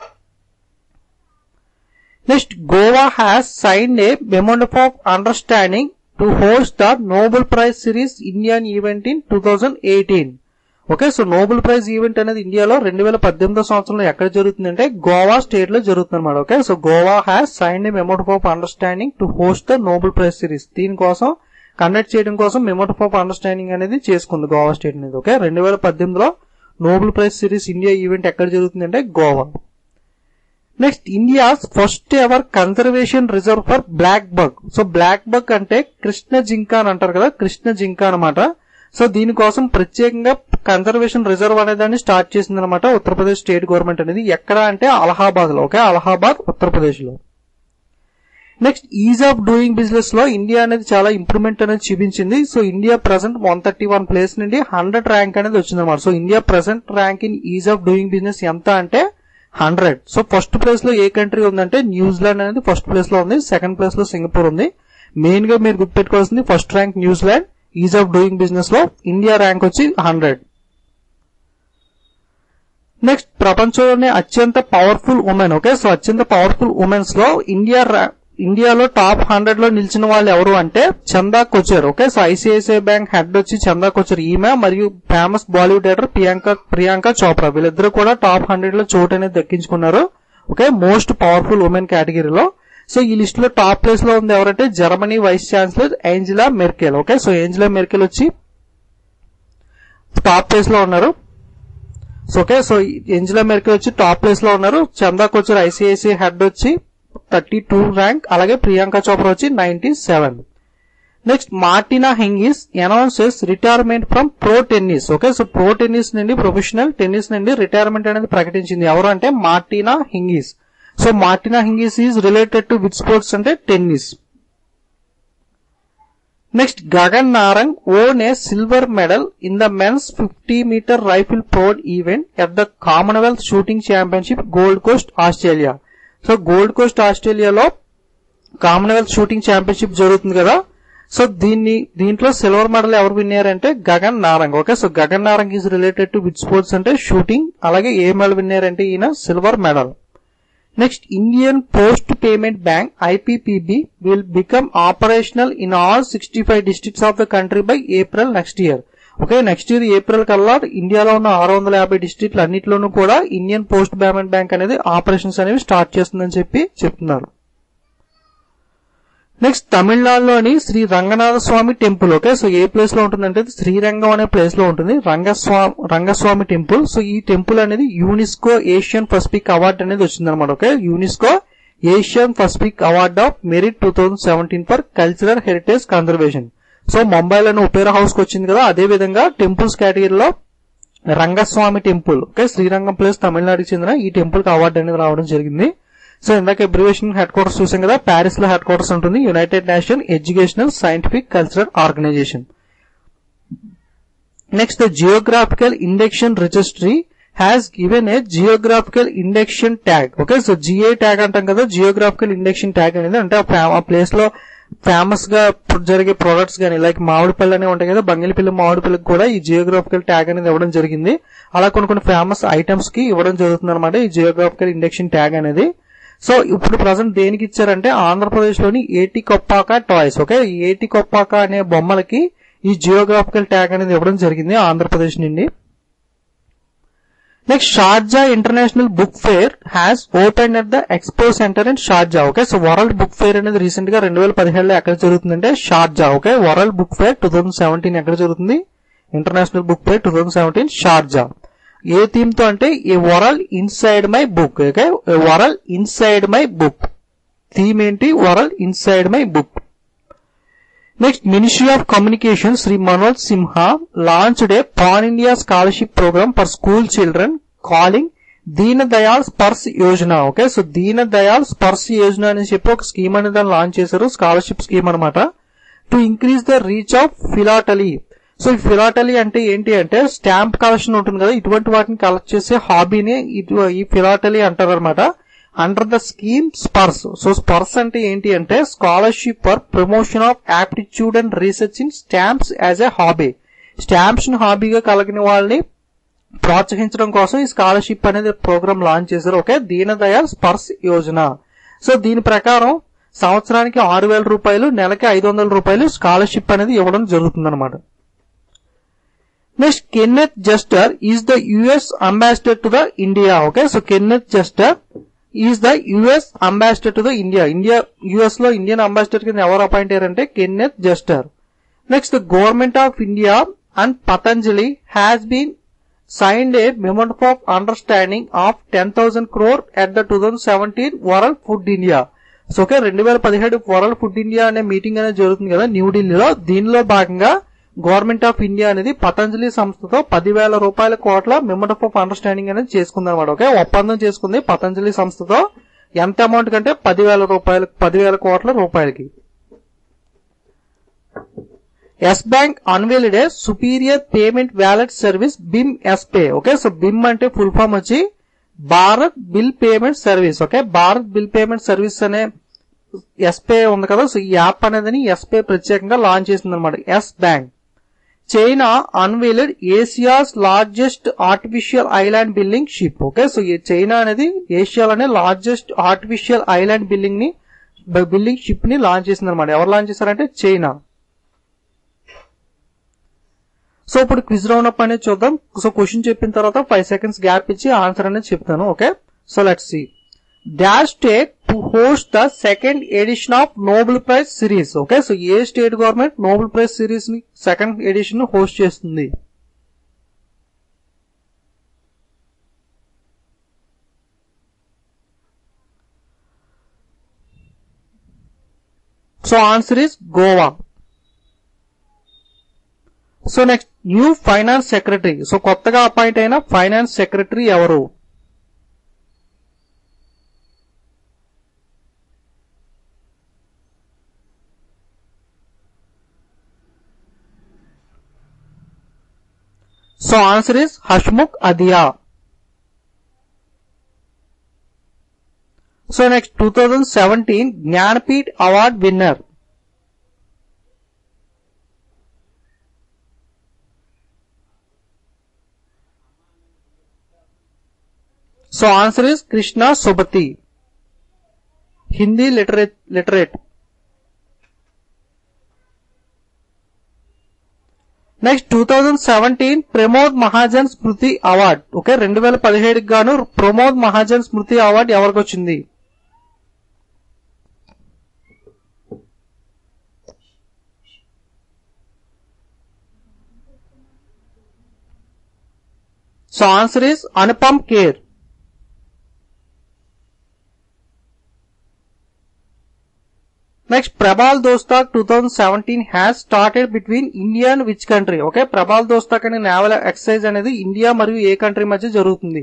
next Goa has signed a మెమోండఫ్ of understanding to host the Nobel prize series Indian event in two thousand eighteen okay so Nobel prize event అనేది ఇండియాలో రెండు వేల పద్దెనిమిదో సంవత్సరంలో ఎక్కడ జరుగుతుందంటే గోవా స్టేట్ లో జరుగుతుంది అనమాట okay so Goa has signed మెమోటఫ్ of understanding to host the Nobel prize series దీనికోసం కండక్ట్ చేయడం కోసం మెమోటఫ్ ఆఫ్ అండర్స్టాండింగ్ అనేది చేసుకుంది గోవా స్టేట్ అనేది ఓకే రెండు వేల పద్దెనిమిదిలో Nobel prize series India event ఎక్కడ జరుగుతుందంటే Goa next India's first ever conservation reserve for black buck so black buck అంటే కృష్ణ జింక అని అంటారు కదా కృష్ణ జింక అనమాట సో దీనికోసం ప్రత్యేకంగా కన్జర్వేషన్ రిజర్వ్ అనే దాన్ని స్టార్ట్ చేసింది అనమాట ఉత్తరప్రదేశ్ స్టేట్ గవర్నమెంట్ అనేది ఎక్కడ అంటే అలహాబాద్ లో ఓకే అలహాబాద్ ఉత్తరప్రదేశ్ లో next ease of doing business లో ఇండియా అనేది చాలా ఇంప్రూవ్మెంట్ అనేది చూపించింది so India present one thirty one place నుండి హండ్రెడ్ ర్యాంక్ అనేది వచ్చింది అనమాట so India present rank in ease of doing business ఎంత అంటే హండ్రెడ్ సో ఫస్ట్ ప్లేస్ లో ఏ కంట్రీ ఉందంటే న్యూజిలాండ్ అనేది ఫస్ట్ ప్లేస్ లో ఉంది సెకండ్ ప్లేస్ లో సింగపూర్ ఉంది మెయిన్ గా మీరు గుర్తుపెట్టుకోవాల్సింది first rank New Zealand ease of doing business లో ఇండియా ర్యాంక్ వచ్చి హండ్రెడ్ నెక్స్ట్ ప్రపంచంలోనే అత్యంత పవర్ఫుల్ ఉమెన్ ఓకే సో అత్యంత పవర్ఫుల్ ఉమెన్స్ లో ఇండియా రా- ఇండియాలో టాప్ హండ్రెడ్ లో నిలిచిన వాళ్ళు ఎవరు అంటే Chanda Kochhar okay so ICICI bank head వచ్చి చందా కొచర్ ఈమె మరియు ఫేమస్ బాలీవుడ్ యాక్టర్ ప్రియాంక ప్రియాంక చోప్రా వీళ్ళిద్దరూ కూడా టాప్ హండ్రెడ్ లో చోటు అనేది దక్కించుకున్నారు ఓకే మోస్ట్ పవర్ఫుల్ ఉమెన్ కేటగిరీలో సో ఈ లిస్ట్ లో టాప్ ప్లేస్ లో ఉంది ఎవరంటే Germany vice chancellor Angela Merkel okay so Angela Merkel వచ్చి టాప్ ప్లేస్ లో ఉన్నారు so okay so Angela Merkel వచ్చి టాప్ ప్లేస్ లో ఉన్నారు చందా కొచ్చర్ ఐసిఐసిఐ హెడ్ వచ్చి థర్టీ టూ ర్యాంక్ అలాగే ప్రియాంక చోప్రా వచ్చి ninety seven next Martina Hingis announces retirement from pro tennis okay so pro tennis నుండి ప్రొఫెషనల్ టెన్నిస్ నుండి రిటైర్మెంట్ అనేది ప్రకటించింది ఎవరు అంటే Martina Hingis so Martina Hingis is related to with sports అంటే tennis next Gagan Narang won a silver medal in the men's fifty metre rifle prone event at the Commonwealth shooting championship Gold Coast Australia so Gold Coast ఆస్ట్రేలియాలో Commonwealth shooting championship జరుగుతుంది కదా so దీన్ని దీంట్లో silver medal ఎవరు win అయ్యారంటే Gagan Narang okay so Gagan Narang is related to with sports అంటే shooting అలాగే ఏ మెడల్ విన్ అయ్యారంటే ఈయన silver medal next Indian post payment bank IPPB will become operational in all sixty five districts of the country by April next year okay next year April కల్లా ఇండియాలో ఉన్న ఆరు వందల యాభై డిస్ట్రిక్ట్లు అన్నింటిలోనూ కూడా ఇండియన్ పోస్ట్ పేమెంట్ బ్యాంక్ అనేది ఆపరేషన్స్ అనేవి స్టార్ట్ చేస్తుందని చెప్పి చెప్తున్నారు నెక్స్ట్ తమిళనాడులోని Shri Ranganatha Swamy temple okay so ఏ ప్లేస్ లో ఉంటుందంటే ఇది శ్రీరంగం అనే ప్లేస్ లో ఉంటుంది రంగస్వామి రంగస్వామి టెంపుల్ సో ఈ టెంపుల్ అనేది యూనిస్కో ఏషియన్ పసిఫిక్ అవార్డ్ అనేది వచ్చిందనమాట okay UNESCO Asian Pacific award of merit two thousand seventeen for cultural heritage conservation so ముంబైలోని ఒపేరా హౌస్ కి వచ్చింది కదా అదే విధంగా టెంపుల్స్ కేటగిరీలో Rangaswamy temple okay Srirangam place తమిళనాడుకి చెందిన ఈ టెంపుల్ కి అవార్డు అనేది రావడం జరిగింది సో ఇందాక అబ్రివేషన్ హెడ్ క్వార్టర్స్ చూసాం కదా ప్యారిస్ లో హెడ్ క్వార్టర్స్ ఉంటుంది United Nation Educational Scientific Cultural Organisation next the geographical indication registry has given a geographical indication tag okay so GI tag అంటాం కదా జియోగ్రాఫికల్ ఇండెక్షన్ ట్యాగ్ అనేది అంటే ఆ ఫా- ఆ ప్లేస్ లో ఫేమస్ గా జరిగే ప్రొడక్ట్స్ కానీ లైక్ మామిడి పళ్ళు అనేవి ఉంటాయి కదా బంగిలిపల్లి మామిడి పళ్ళకి కూడా ఈ జియోగ్రాఫికల్ ట్యాగ్ అనేది ఇవ్వడం జరిగింది అలా కొన్ని కొన్ని ఫేమస్ ఐటమ్స్ కి ఇవ్వడం జరుగుతుంది అనమాట ఈ జియోగ్రాఫికల్ ఇండెక్షన్ ట్యాగ్ అనేది సో ఇప్పుడు ప్రజెంట్ దేనికి ఇచ్చారంటే ఆంధ్రప్రదేశ్ లోని ఏటి కొప్పాక టాయ్స్ ఓకే ఈ ఏటి కొప్పాక అనే బొమ్మలకి ఈ జియోగ్రాఫికల్ ట్యాగ్ అనేది ఇవ్వడం జరిగింది ఆంధ్రప్రదేశ్ నుండి next Sharjah international book fair has open at the expo centre in Sharjah okay so world book fair అనేది రీసెంట్ గా రెండు వేల పదిహేడులో ఎక్కడ జరుగుతుందంటే Sharjah okay world book fair two thousand seventeen ఎక్కడ జరుగుతుంది international book fair two thousand seventeen Sharjah ఏ థీమ్ తో అంటే a world inside my book okay world inside my book theme ఏంటి world inside my book next ministry of communication Shri Manoj Sinha launched a pan India scholarship programme for school children calling Deen Dayal Sparsh Yojana okay so Deen Dayal Sparsh Yojana అని చెప్పి ఒక scheme అనేది దాన్ని launch చేశారు scholarship scheme అనమాట to increase the reach of philately so ఈ philately అంటే ఏంటి అంటే స్టాంప్ కలెక్షన్ ఉంటుంది కదా ఇటువంటి వాటిని కలెక్ట్ చేసే హాబీని ఇటు- ఈ ఫిలాటలీ అంటారు అనమాట under the scheme Sparsh so Sparsh అంటే ఏంటి అంటే scholarship for promotion of aptitude and research in stamps as a hobby stamps ని హాబీగా కలిగిన వాళ్ళని ప్రోత్సహించడం కోసం ఈ స్కాలర్షిప్ అనేది ప్రోగ్రామ్ లాంచ్ చేశారు ఓకే దీన దయాల్ స్పర్శ్ యోజన సో దీని ప్రకారం సంవత్సరానికి ఆరు వేల రూపాయలు నెలకి ఐదు వందల రూపాయలు స్కాలర్షిప్ అనేది ఇవ్వడం జరుగుతుంది అనమాట next Kenneth Juster is the US ambassador to the India okay so Kenneth Juster is the US ambassador to the India India US లో ఇండియన్ అంబాసిడర్ కింద ఎవరు అపాయింట్ అయ్యారంటే Kenneth Juster next the government of India and Patanjali has been signed a memorandum of understanding of 10,000 crore at the 2017 world food India so okay రెండు వేల పదిహేడు world food India అనే meeting అనేది జరుగుతుంది కదా న్యూఢిల్లీలో దీనిలో భాగంగా గవర్నమెంట్ ఆఫ్ ఇండియా అనేది పతంజలి సంస్థతో పదివేల రూపాయల కోట్ల మెమోరఫ్ ఆఫ్ అండర్స్టాండింగ్ అనేది చేసుకుంది అనమాట ఓకే ఒప్పందం చేసుకుంది పతంజలి సంస్థతో ఎంత అమౌంట్ కంటే పదివేల రూపాయలు పదివేల కోట్ల రూపాయలకి Yes bank unveiled a superior payment wallet service BHIM Yes pay okay so BHIM అంటే ఫుల్ ఫామ్ వచ్చి Bharat bill payment service okay Bharat bill payment service అనే ఎస్పే ఉంది కదా సో ఈ యాప్ అనేది ఎస్పే ప్రత్యేకంగా లాంచ్ చేసింది అనమాట Yes bank China unveiled Asia's largest artificial island building ship okay so ఈ చైనా అనేది ఏషియాలోనే లార్జెస్ట్ ఆర్టిఫిషియల్ ఐలాండ్ బిల్డింగ్ ని బిల్డింగ్ షిప్ ని లాంచ్ చేసింది అనమాట ఎవరు లాంచ్ చేశారంటే చైనా సో ఇప్పుడు క్విజ్ రౌండ్ అప్ అనేది చూద్దాం సో క్వశ్చన్ చెప్పిన తర్వాత ఫైవ్ సెకండ్స్ గ్యాప్ ఇచ్చి ఆన్సర్ అనేది చెప్తాను okay so let's see dash state to host the second edition of Nobel prize series okay so ఏ state government Nobel prize series ని second edition host చేస్తుంది so answer is Goa so next new finance secretary so కొత్తగా అపాయింట్ అయిన finance secretary ఎవరు so answer is Hasmukh Adhia so next two thousand seventeen Jnanpith award winner so answer is Krishna Sobti Hindi literate literate next two thousand seventeen Pramod Mahajan Smriti award okay రెండు వేల పదిహేడుకి గాను Pramod Mahajan Smriti award ఎవరికి వచ్చింది so answer is Anupam Kher next Prabal దోస్తాక్ two thousand seventeen has started between India and which country okay Prabal Dostyk అనే naval exercise అనేది India మరియు ఏ country మధ్య జరుగుతుంది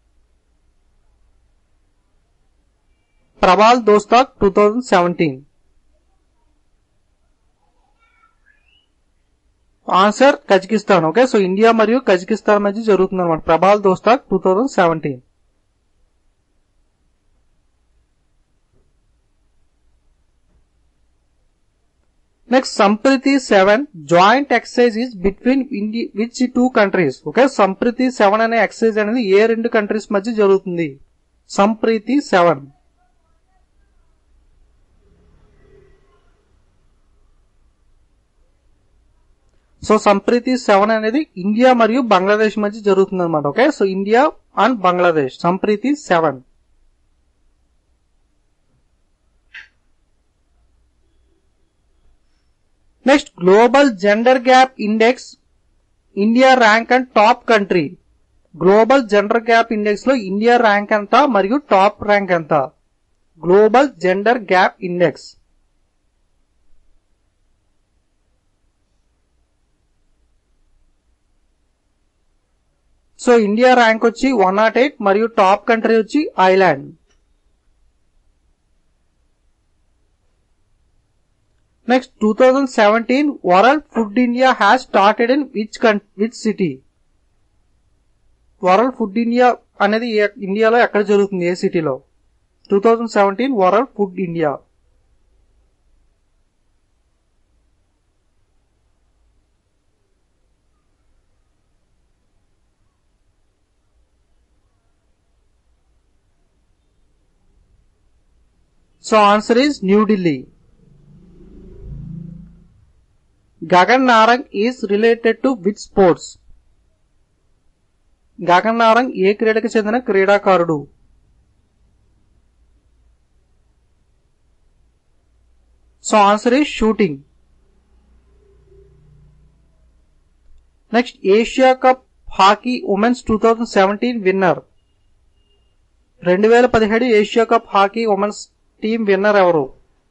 ప్రభాల్ దోస్తాక్ two thousand seventeen answer Kazakhstan okay so India మరియు కజకిస్తాన్ మధ్య జరుగుతుంది అనమాట ప్రభాల్ దోస్తాక్ two thousand seventeen next Sampriti seven joint exercise is between ఇండి which two countries okay Sampriti seven అనే ఎక్సైజ్ అనేది ఏ రెండు కంట్రీస్ మధ్య జరుగుతుంది Sampriti seven so Sampriti seven అనేది ఇండియా మరియు బంగ్లాదేశ్ మధ్య జరుగుతుంది అనమాట okay so India and Bangladesh Sampriti seven next global gender gap index India rank and top country global gender gap index లో ఇండియా ర్యాంక్ ఎంత మరియు టాప్ ర్యాంక్ ఎంత global gender gap index so India rank వచ్చి one nought eight మరియు top country వచ్చి Iceland next two thousand seventeen world food India has started in which which city world food India అనేది ఏ- ఇండియాలో ఎక్కడ జరుగుతుంది ఏ సిటీలో two thousand seventeen world food India so answer is New Delhi Gagan Narang is related to which sports Gagan Narang ఏ క్రీడకు చెందిన క్రీడాకారుడు so answer is shooting next Asia cup hockey women's two thousand seventeen winner రెండు వేల పదిహేడు Asia cup hockey women's team winner ఎవరు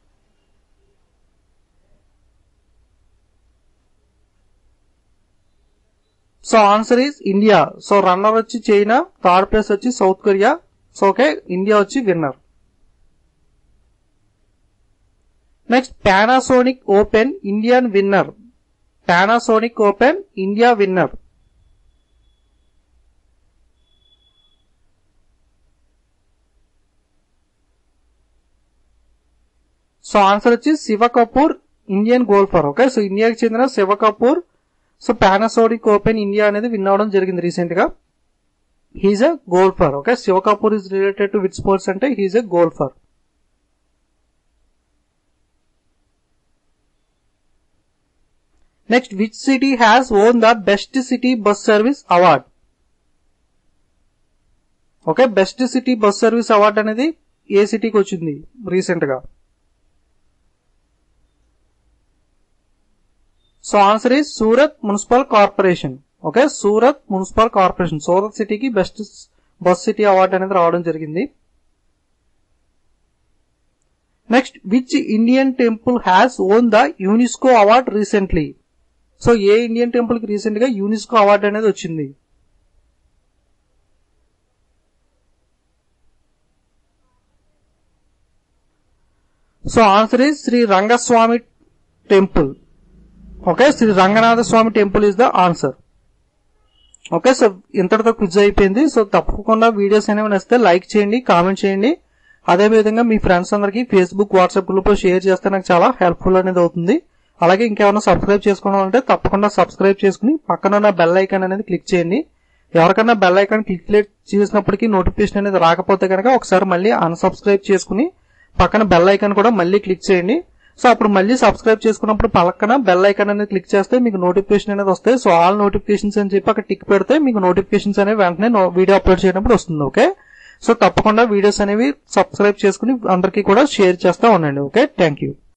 so answer is India so runner వచ్చి China third place వచ్చి South Korea so okay India వచ్చి winner next Panasonic open Indian winner Panasonic open India winner so answer వచ్చి Shiv Kapur Indian golfer okay so ఇండియాకి చెందిన Shiva Kapur so Panasonic open India అనేది win అవడం జరిగింది recent గా he's a golfer okay Shiv Kapur is related to which sports అంటే he's a golfer next which city has won the best city bus service award okay best city bus service award అనేది ఏ సిటీకి వచ్చింది recent గా so answer is Surat municipal corporation okay Surat municipal corporation Surat సిటీకి best bus city award అనేది రావడం జరిగింది next which Indian temple has won the UNESCO award recently so ఏ ఇండియన్ టెంపుల్ కి రీసెంట్ గా యునెస్కో అవార్డు అనేది వచ్చింది so answer is Shri Rangaswamy temple okay Shri Ranganatha Swamy temple is the answer okay so ఇంతటితో quiz అయిపోయింది సో తప్పకుండా వీడియోస్ అనేవి నచ్చితే లైక్ చేయండి కామెంట్ చేయండి అదే విధంగా మీ ఫ్రెండ్స్ అందరికి ఫేస్బుక్ వాట్సాప్ గ్రూప్ లో షేర్ చేస్తే నాకు చాలా హెల్ప్ఫుల్ అనేది అవుతుంది అలాగే ఇంకేమైనా సబ్స్క్రైబ్ చేసుకోవాలంటే తప్పకుండా సబ్స్క్రైబ్ చేసుకుని పక్కన ఉన్న బెల్ ఐకాన్ అనేది క్లిక్ చేయండి ఎవరికైనా బెల్ ఐకాన్ క్లిక్ చేసినప్పటికీ నోటిఫికేషన్ అనేది రాకపోతే కనుక ఒకసారి మళ్ళీ అన్సబ్స్క్రైబ్ చేసుకుని పక్కన బెల్ ఐకాన్ కూడా మళ్ళీ క్లిక్ చేయండి సో అప్పుడు మళ్ళీ సబ్స్క్రైబ్ చేసుకున్నప్పుడు పక్కన బెల్ ఐకాన్ అనేది క్లిక్ చేస్తే మీకు నోటిఫికేషన్ అనేది వస్తాయి సో ఆల్ నోటిఫికేషన్స్ అని చెప్పి అక్కడ టిక్ పెడితే మీకు నోటిఫికేషన్స్ అనేవి వెంటనే వీడియో అప్లోడ్ చేయడం వస్తుంది ఓకే సో తప్పకుండా వీడియోస్ అనేవి సబ్స్క్రైబ్ చేసుకుని అందరికీ కూడా షేర్ చేస్తా ఉండండి ఓకే థ్యాంక్ యూ